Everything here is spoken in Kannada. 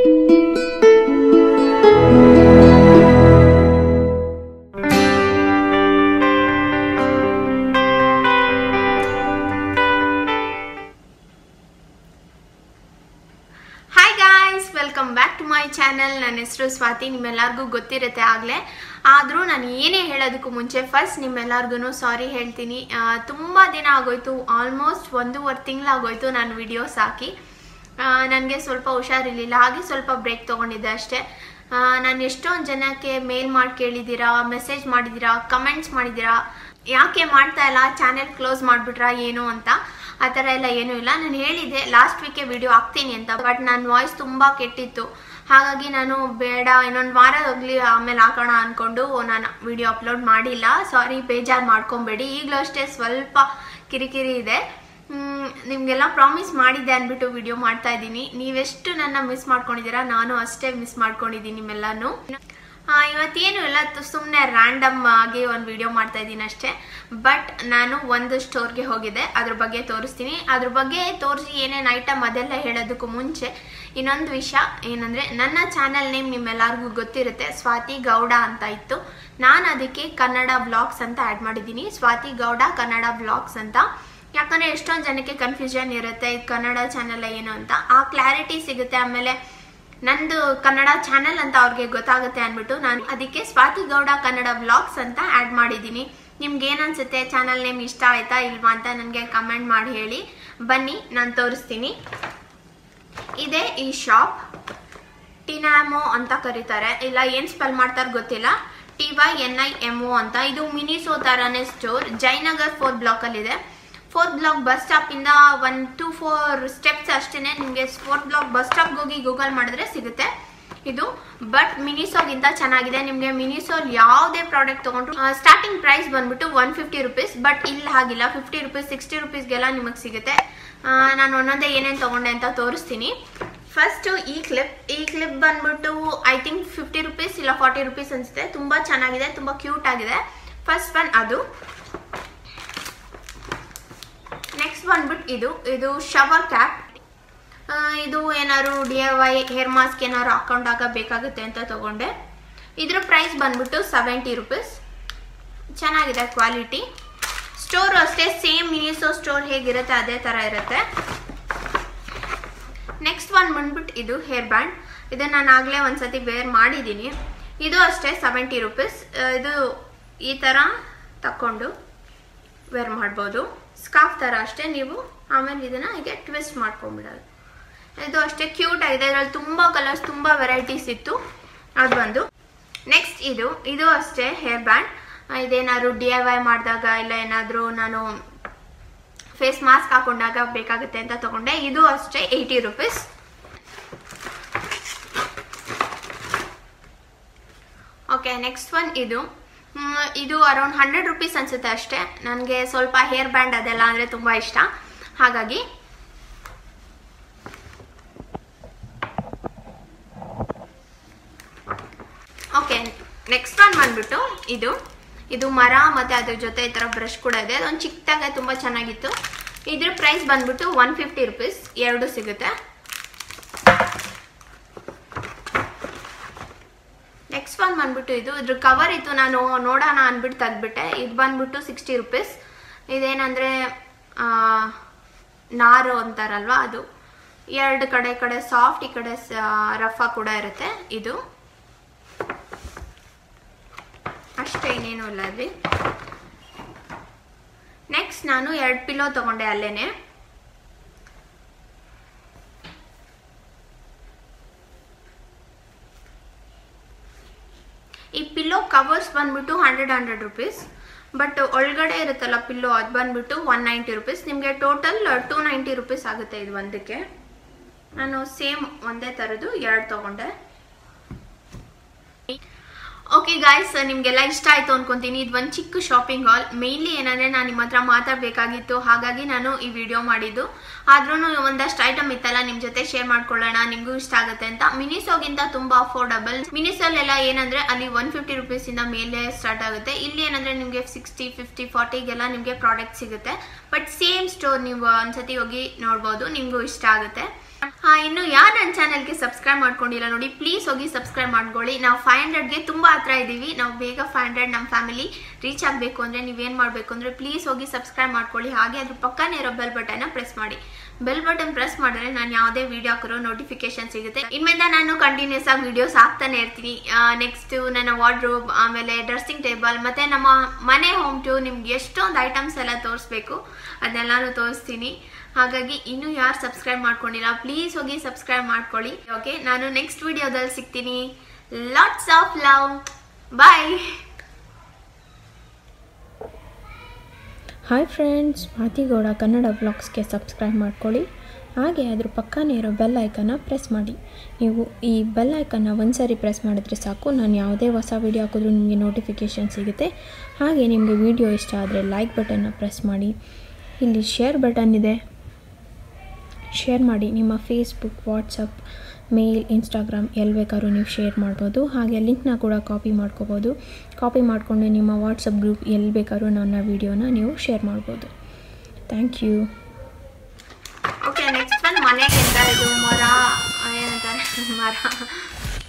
hi guys welcome back to my channel ನನ್ನ ಹೆಸರು ಸ್ವಾತಿ ನಿಮ್ಮೆಲ್ಲರಿಗೂ ಗೊತ್ತಿರುತ್ತೆ ಆಗಲೇ ಆದರೂ ನಾನು ಏನೇ ಹೇಳೋದಕ್ಕೂ ಮುಂಚೆ ಫಸ್ಟ್ ನಿಮ್ಮೆಲ್ಲರಿಗೂ ಸಾರಿ ಹೇಳ್ತೀನಿ ತುಂಬ ದಿನ ಆಗೋಯ್ತು ಆಲ್ಮೋಸ್ಟ್ ಒಂದೂವರೆ ತಿಂಗಳಾಗೋಯ್ತು ನಾನು ವಿಡಿಯೋಸ್ ಹಾಕಿ ನನಗೆ ಸ್ವಲ್ಪ ಹುಷಾರಿರ್ಲಿಲ್ಲ ಹಾಗೆ ಸ್ವಲ್ಪ ಬ್ರೇಕ್ ತೊಗೊಂಡಿದ್ದೆ ಅಷ್ಟೇ ನಾನು ಎಷ್ಟೊಂದು ಜನಕ್ಕೆ ಮೇಲ್ ಮಾಡಿ ಕೇಳಿದ್ದೀರಾ ಮೆಸೇಜ್ ಮಾಡಿದ್ದೀರಾ ಕಮೆಂಟ್ಸ್ ಮಾಡಿದ್ದೀರಾ ಯಾಕೆ ಮಾಡ್ತಾ ಇಲ್ಲ ಚಾನೆಲ್ ಕ್ಲೋಸ್ ಮಾಡಿಬಿಟ್ರಾ ಏನು ಅಂತ ಆ ಥರ ಎಲ್ಲ ಏನೂ ಇಲ್ಲ ನಾನು ಹೇಳಿದ್ದೆ ಲಾಸ್ಟ್ ವೀಕೆ ವಿಡಿಯೋ ಹಾಕ್ತೀನಿ ಅಂತ ಬಟ್ ನನ್ನ ವಾಯ್ಸ್ ತುಂಬ ಕೆಟ್ಟಿತ್ತು ಹಾಗಾಗಿ ನಾನು ಬೇಡ ಇನ್ನೊಂದು ವಾರ ಹೋಗ್ಲಿ ಆಮೇಲೆ ಹಾಕೋಣ ಅಂದ್ಕೊಂಡು ನಾನು ವಿಡಿಯೋ ಅಪ್ಲೋಡ್ ಮಾಡಿಲ್ಲ ಸಾರಿ ಬೇಜಾರು ಮಾಡ್ಕೊಬೇಡಿ ಈಗಲೂ ಅಷ್ಟೇ ಸ್ವಲ್ಪ ಕಿರಿಕಿರಿ ಇದೆ ಮ್, ನಿಮ್ಗೆಲ್ಲ ಪ್ರಾಮಿಸ್ ಮಾಡಿದ್ದೆ ಅಂದ್ಬಿಟ್ಟು ವಿಡಿಯೋ ಮಾಡ್ತಾ ಇದ್ದೀನಿ ನೀವೆಷ್ಟು ನನ್ನ ಮಿಸ್ ಮಾಡ್ಕೊಂಡಿದ್ದೀರಾ ನಾನು ಅಷ್ಟೇ ಮಿಸ್ ಮಾಡ್ಕೊಂಡಿದ್ದೀನಿ ನಿಮ್ಮೆಲ್ಲನೂ ಆ, ಇವತ್ತೇನು ಇಲ್ಲ ಸುಮ್ಮನೆ ರ್ಯಾಂಡಮ್ ಆಗಿ ಒಂದು ವಿಡಿಯೋ ಮಾಡ್ತಾ ಇದ್ದೀನಿ ಅಷ್ಟೇ ಬಟ್ ನಾನು ಒಂದು ಸ್ಟೋರ್ಗೆ ಹೋಗಿದ್ದೆ ಅದ್ರ ಬಗ್ಗೆ ತೋರಿಸ್ತೀನಿ ಅದ್ರ ಬಗ್ಗೆ ತೋರಿಸಿ ಏನೇನು ಐಟಮ್ ಅದೆಲ್ಲ ಹೇಳೋದಕ್ಕೂ ಮುಂಚೆ ಇನ್ನೊಂದು ವಿಷಯ ಏನಂದರೆ ನನ್ನ ಚಾನಲ್ ನೇಮ್ ನಿಮ್ಮೆಲ್ಲರಿಗೂ ಗೊತ್ತಿರುತ್ತೆ ಸ್ವಾತಿ ಗೌಡ ಅಂತ ಇತ್ತು ನಾನು ಅದಕ್ಕೆ ಕನ್ನಡ ಬ್ಲಾಗ್ಸ್ ಅಂತ ಆ್ಯಡ್ ಮಾಡಿದ್ದೀನಿ ಸ್ವಾತಿ ಗೌಡ ಕನ್ನಡ ಬ್ಲಾಗ್ಸ್ ಅಂತ ಯಾಕಂದರೆ ಎಷ್ಟೊಂದು ಜನಕ್ಕೆ ಕನ್ಫ್ಯೂಷನ್ ಇರುತ್ತೆ ಇದು ಕನ್ನಡ ಚಾನಲ್ ಏನು ಅಂತ ಆ ಕ್ಲಾರಿಟಿ ಸಿಗುತ್ತೆ ಆಮೇಲೆ ನಂದು ಕನ್ನಡ ಚಾನೆಲ್ ಅಂತ ಅವ್ರಿಗೆ ಗೊತ್ತಾಗುತ್ತೆ ಅಂದ್ಬಿಟ್ಟು ನಾನು ಅದಕ್ಕೆ ಸ್ವಾತಿ ಗೌಡ ಕನ್ನಡ ಬ್ಲಾಗ್ಸ್ ಅಂತ ಆ್ಯಡ್ ಮಾಡಿದ್ದೀನಿ ನಿಮ್ಗೆ ಏನನ್ಸುತ್ತೆ ಚಾನಲ್ ನೇಮ್ ಇಷ್ಟ ಆಯ್ತಾ ಇಲ್ವಾ ಅಂತ ನನಗೆ ಕಮೆಂಟ್ ಮಾಡಿ ಹೇಳಿ ಬನ್ನಿ ನಾನು ತೋರಿಸ್ತೀನಿ ಇದೆ ಈ ಶಾಪ್ ಟಿನಾಮೋ ಅಂತ ಕರೀತಾರೆ ಇಲ್ಲ ಏನು ಸ್ಪೆಲ್ ಮಾಡ್ತಾರೆ ಗೊತ್ತಿಲ್ಲ T Y N I M O ಅಂತ ಇದು ಮಿನಿಸೋ ಥರನೇ ಸ್ಟೋರ್ ಜಯನಗರ್ ಫೋರ್ತ್ ಬ್ಲಾಕಲ್ಲಿದೆ ಫೋರ್ತ್ ಬ್ಲಾಕ್ ಬಸ್ ಸ್ಟಾಪಿಂದ ಒನ್ ಟು ಫೋರ್ ಸ್ಟೆಪ್ಸ್ ಅಷ್ಟೇ ನಿಮಗೆ ಫೋರ್ತ್ ಬ್ಲಾಕ್ ಬಸ್ ಸ್ಟಾಪ್ಗೆ ಹೋಗಿ ಗೂಗಲ್ ಮಾಡಿದ್ರೆ ಸಿಗುತ್ತೆ ಇದು ಬಟ್ ಮಿನಿಸೋಗಿಂತ ಚೆನ್ನಾಗಿದೆ ನಿಮಗೆ ಮಿನಿಸೋಲ್ ಯಾವುದೇ ಪ್ರಾಡಕ್ಟ್ ತೊಗೊಂಡ್ರು ಸ್ಟಾರ್ಟಿಂಗ್ ಪ್ರೈಸ್ ಬಂದ್ಬಿಟ್ಟು ಒನ್ ಫಿಫ್ಟಿ ರುಪೀಸ್ ಬಟ್ ಇಲ್ಲಿ ಹಾಗಿಲ್ಲ ಫಿಫ್ಟಿ ರುಪೀಸ್ ಸಿಕ್ಸ್ಟಿ ರುಪೀಸ್ಗೆಲ್ಲ ನಿಮಗೆ ಸಿಗುತ್ತೆ ಆ, ನಾನು ಒಂದೊಂದೇ ಏನೇನು ತೊಗೊಂಡೆ ಅಂತ ತೋರಿಸ್ತೀನಿ ಫಸ್ಟ್ ಈ ಕ್ಲಿಪ್ ಈ ಕ್ಲಿಪ್ ಬಂದ್ಬಿಟ್ಟು ಐ ಥಿಂಕ್ ಫಿಫ್ಟಿ ರುಪೀಸ್ ಇಲ್ಲ ಫಾರ್ಟಿ ರುಪೀಸ್ ಅನಿಸುತ್ತೆ ತುಂಬ ಚೆನ್ನಾಗಿದೆ ತುಂಬ ಕ್ಯೂಟ್ ಆಗಿದೆ ಫಸ್ಟ್ ಒನ್ ಅದು ನೆಕ್ಸ್ಟ್ ಬಂದ್ಬಿಟ್ಟು ಇದು ಇದು ಶವರ್ ಕ್ಯಾಪ್ ಇದು ಏನಾದ್ರು D I Y hair mask ಏನಾದ್ರು ಹಾಕೊಂಡಾಗ ಬೇಕಾಗುತ್ತೆ ಅಂತ ತಗೊಂಡೆ ಇದ್ರ ಪ್ರೈಸ್ ಬಂದ್ಬಿಟ್ಟು ಸೆವೆಂಟಿ ರುಪೀಸ್ ಚೆನ್ನಾಗಿದೆ ಕ್ವಾಲಿಟಿ ಸ್ಟೋರ್ ಅಷ್ಟೇ ಸೇಮ್ ಮಿನಿಸೋ ಸ್ಟೋರ್ ಹೇಗಿರುತ್ತೆ ಅದೇ ಥರ ಇರುತ್ತೆ ನೆಕ್ಸ್ಟ್ ಒನ್ ಬಂದ್ಬಿಟ್ಟು ಇದು ಹೇರ್ ಬ್ಯಾಂಡ್ ಇದು ನಾನು ಆಗಲೇ ಒಂದ್ಸತಿ ವೇರ್ ಮಾಡಿದ್ದೀನಿ ಇದು ಅಷ್ಟೇ ಸೆವೆಂಟಿ ರುಪೀಸ್ ಇದು ಈ ಥರ ತಕ್ಕೊಂಡು ವೇರ್ ಮಾಡ್ಬೋದು ಸ್ಕಾಫ್ ಥರ ಅಷ್ಟೇ ನೀವು ಆಮೇಲೆ ಇದನ್ನು ಹೀಗೆ ಟ್ವಿಸ್ಟ್ ಮಾಡ್ಕೊಂಬಿಡೋದು ಇದು ಅಷ್ಟೇ ಕ್ಯೂಟ್ ಆಗಿದೆ ಇದರಲ್ಲಿ ತುಂಬ ಕಲರ್ಸ್ ತುಂಬ ವೆರೈಟೀಸ್ ಇತ್ತು ಅದು ಒಂದು ನೆಕ್ಸ್ಟ್ ಇದು ಇದು ಅಷ್ಟೇ ಹೇರ್ ಬ್ಯಾಂಡ್ ಇದೇನಾದ್ರು ಡಿ ಐ ವೈ ಮಾಡಿದಾಗ ಇಲ್ಲ ಏನಾದರೂ ನಾನು ಫೇಸ್ ಮಾಸ್ಕ್ ಹಾಕೊಂಡಾಗ ಬೇಕಾಗುತ್ತೆ ಅಂತ ತಗೊಂಡೆ ಇದು ಅಷ್ಟೇ eighty rupees okay next one ಇದು ಮ್, ಇದು ಅರೌಂಡ್ ಹಂಡ್ರೆಡ್ ರುಪೀಸ್ ಅನ್ಸುತ್ತೆ ಅಷ್ಟೇ ನನಗೆ ಸ್ವಲ್ಪ ಹೇರ್ ಬ್ಯಾಂಡ್ ಅದೆಲ್ಲ ಅಂದರೆ ತುಂಬ ಇಷ್ಟ ಹಾಗಾಗಿ ಓಕೆ ನೆಕ್ಸ್ಟ್ ಒನ್ ಬಂದ್ಬಿಟ್ಟು ಇದು ಇದು ಮರ ಮತ್ತು ಅದ್ರ ಜೊತೆ ಈ ಥರ ಬ್ರಷ್ ಕೂಡ ಇದೆ ಅದೊಂದು ಚಿಕ್ಕದಾಗೆ ತುಂಬ ಚೆನ್ನಾಗಿತ್ತು ಇದ್ರ ಪ್ರೈಸ್ ಬಂದ್ಬಿಟ್ಟು ಒನ್ ಫಿಫ್ಟಿ ರುಪೀಸ್ ಎರಡು ಸಿಗುತ್ತೆ ನೆಕ್ಸ್ಟ್ ಒನ್ ಬಂದ್ಬಿಟ್ಟು ಇದು ಇದ್ರ ಕವರ್ ಇತ್ತು ನಾನು ನೋಡೋಣ ಅಂದ್ಬಿಟ್ಟು ತೆಗ್ದ್ಬಿಟ್ಟೆ ಇದು ಬಂದ್ಬಿಟ್ಟು ಸಿಕ್ಸ್ಟಿ ರುಪೀಸ್ ಇದೇನಂದರೆ ನಾರು ಅಂತಾರಲ್ವ ಅದು ಎರಡು ಕಡೆ ಈ ಕಡೆ ಸಾಫ್ಟ್ ಈ ಕಡೆ ರಫ ಕೂಡ ಇರುತ್ತೆ ಇದು ಅಷ್ಟೇ ಇನ್ನೇನು ಇಲ್ಲ ಅಲ್ಲಿ ನೆಕ್ಸ್ಟ್ ನಾನು ಎರಡು ಪಿಲೋ ತಗೊಂಡೆ ಅಲ್ಲೇನೆ ಈ ಪಿಲ್ಲೋ ಕವರ್ಸ್ ಬಂದ್ಬಿಟ್ಟು ಹಂಡ್ರೆಡ್ ಹಂಡ್ರೆಡ್ ರುಪೀಸ್ ಬಟ್ ಒಳಗಡೆ ಇರುತ್ತಲ್ಲ ಪಿಲ್ಲೋ ಅದು ಬಂದ್ಬಿಟ್ಟು ಒನ್ ನೈಂಟಿ ರುಪೀಸ್ ನಿಮಗೆ ಟೋಟಲ್ ಟೂ ನೈಂಟಿ ರುಪೀಸ್ ಆಗುತ್ತೆ ಇದು ಒಂದಕ್ಕೆ ನಾನು ಸೇಮ್ ಒಂದೇ ಥರದ್ದು ಎರಡು ತಗೊಂಡೆ ಓಕೆ ಗಾಯ್ಸ್ ನಿಮಗೆಲ್ಲ ಇಷ್ಟ ಆಯಿತು ಅನ್ಕೊಂತೀನಿ ಇದು ಒಂದು ಚಿಕ್ಕ ಶಾಪಿಂಗ್ ಹಾಲ್ ಮೇಯ್ನ್ಲಿ ಏನಂದರೆ ನಾನು ನಿಮ್ಮ ಹತ್ರ ಮಾತಾಡಬೇಕಾಗಿತ್ತು ಹಾಗಾಗಿ ನಾನು ಈ ವಿಡಿಯೋ ಮಾಡಿದ್ದು ಆದ್ರೂ ಒಂದಷ್ಟು ಐಟಮ್ ಇತ್ತಲ್ಲ ನಿಮ್ಮ ಜೊತೆ ಶೇರ್ ಮಾಡ್ಕೊಳ್ಳೋಣ ನಿಮಗೂ ಇಷ್ಟ ಆಗುತ್ತೆ ಅಂತ ಮಿನಿಸೋಗಿಂತ ತುಂಬಾ ಅಫೋರ್ಡಬಲ್ ಮಿನಿಸೋಲೆಲ್ಲ ಏನಂದ್ರೆ ಅಲ್ಲಿ ಒನ್ ಫಿಫ್ಟಿ ರುಪೀಸ್ ಇಂದ ಮೇಲೆ ಸ್ಟಾರ್ಟ್ ಆಗುತ್ತೆ ಇಲ್ಲಿ ಏನಂದ್ರೆ ನಿಮಗೆ ಸಿಕ್ಸ್ಟಿ ಫಿಫ್ಟಿ ಫಾರ್ಟಿಗೆಲ್ಲ ನಿಮಗೆ ಪ್ರಾಡಕ್ಟ್ ಸಿಗುತ್ತೆ ಬಟ್ ಸೇಮ್ ಸ್ಟೋರ್ ನೀವು ಒಂದ್ಸತಿ ಹೋಗಿ ನೋಡ್ಬೋದು ನಿಮಗೂ ಇಷ್ಟ ಆಗುತ್ತೆ ಹಾ ಇನ್ನು ಯಾರು ನನ್ನ ಚಾನಲ್ಗೆ ಸಬ್ಸ್ಕ್ರೈಬ್ ಮಾಡ್ಕೊಂಡಿಲ್ಲ ನೋಡಿ ಪ್ಲೀಸ್ ಹೋಗಿ ಸಬ್ಸ್ಕ್ರೈಬ್ ಮಾಡ್ಕೊಳ್ಳಿ ನಾವು ಫೈವ್ ಹಂಡ್ರೆಡ್ಗೆ ತುಂಬ ಹತ್ರ ಇದ್ದೀವಿ ನಾವು ಬೇಗ ಫೈವ್ ಹಂಡ್ರೆಡ್ ನಮ್ಮ ಫ್ಯಾಮಿಲಿ ರೀಚ್ ಆಗಬೇಕು ಅಂದರೆ ನೀವೇನು ಮಾಡಬೇಕು ಅಂದರೆ ಪ್ಲೀಸ್ ಹೋಗಿ ಸಬ್ಸ್ಕ್ರೈಬ್ ಮಾಡ್ಕೊಳ್ಳಿ ಹಾಗೆ ಅದ್ರ ಪಕ್ಕನೇ ಇರೋ ಬೆಲ್ ಬಟನ್ನ ಪ್ರೆಸ್ ಮಾಡಿ ಬೆಲ್ ಬಟನ್ ಪ್ರೆಸ್ ಮಾಡಿದ್ರೆ ನಾನು ಯಾವುದೇ ವಿಡಿಯೋ ಹಾಕಿರೋ ನೋಟಿಫಿಕೇಶನ್ ಸಿಗುತ್ತೆ ಇನ್ಮೇಲೆ ನಾನು ಕಂಟಿನ್ಯೂಸ್ ಆಗಿ ವಿಡಿಯೋಸ್ ಹಾಕ್ತಾನೆ ಇರ್ತೀನಿ ನೆಕ್ಸ್ಟ್ ನನ್ನ ವಾರ್ಡ್ರೋಬ್ ಆಮೇಲೆ ಡ್ರೆಸ್ಸಿಂಗ್ ಟೇಬಲ್ ಮತ್ತು ನಮ್ಮ ಮನೆ ಹೋಮ್ ಟು ನಿಮ್ಗೆ ಎಷ್ಟೊಂದು ಐಟಮ್ಸ್ ಎಲ್ಲ ತೋರಿಸ್ಬೇಕು ಅದನ್ನೆಲ್ಲಾನು ತೋರಿಸ್ತೀನಿ ಹಾಗಾಗಿ ಇನ್ನೂ ಯಾರು ಸಬ್ಸ್ಕ್ರೈಬ್ ಮಾಡ್ಕೊಂಡಿಲ್ಲ ಪ್ಲೀಸ್ ಹೋಗಿ ಸಬ್ಸ್ಕ್ರೈಬ್ ಮಾಡ್ಕೊಳ್ಳಿ ಓಕೆ ನಾನು ನೆಕ್ಸ್ಟ್ ವಿಡಿಯೋದಲ್ಲಿ ಸಿಗ್ತೀನಿ lots of love bye hi friends ಮಾತಿಗೌಡ ಕನ್ನಡ ಬ್ಲಾಗ್ಸ್ಗೆ ಸಬ್ಸ್ಕ್ರೈಬ್ ಮಾಡ್ಕೊಳ್ಳಿ ಹಾಗೆ ಅದ್ರ ಪಕ್ಕನೇ ಇರೋ ಬೆಲ್ ಐಕನ್ನ ಪ್ರೆಸ್ ಮಾಡಿ ನೀವು ಈ ಬೆಲ್ ಐಕನ್ನ ಒಂದು ಸಾರಿ ಪ್ರೆಸ್ ಮಾಡಿದ್ರೆ ಸಾಕು ನಾನು ಯಾವುದೇ ಹೊಸ ವೀಡಿಯೋ ಹಾಕಿದ್ರೂ ನಿಮಗೆ ನೋಟಿಫಿಕೇಷನ್ ಸಿಗುತ್ತೆ ಹಾಗೆ ನಿಮಗೆ ವಿಡಿಯೋ ಇಷ್ಟ ಆದರೆ ಲೈಕ್ ಬಟನ್ನ ಪ್ರೆಸ್ ಮಾಡಿ ಇಲ್ಲಿ ಶೇರ್ ಬಟನ್ ಇದೆ ಶೇರ್ ಮಾಡಿ ನಿಮ್ಮ ಫೇಸ್ಬುಕ್ ವಾಟ್ಸಪ್ ಮೇಲ್ ಇನ್ಸ್ಟಾಗ್ರಾಮ್ ಎಲ್ಲಿ ಬೇಕಾದ್ರೂ ನೀವು ಶೇರ್ ಮಾಡ್ಬೋದು ಹಾಗೆ ಲಿಂಕ್ನ ಕೂಡ ಕಾಪಿ ಮಾಡ್ಕೋಬೋದು ಕಾಪಿ ಮಾಡಿಕೊಂಡು ನಿಮ್ಮ ವಾಟ್ಸಪ್ ಗ್ರೂಪ್ ಎಲ್ಲಿ ಬೇಕಾದ್ರೂ ನನ್ನ ವೀಡಿಯೋನ ನೀವು ಶೇರ್ ಮಾಡ್ಬೋದು ಥ್ಯಾಂಕ್ ಯು ಓಕೆ ನೆಕ್ಸ್ಟ್ ಒಂದು ಮನೆಗೆ ಇದು ಮರ ಏನಂತಾರೆ ಮರ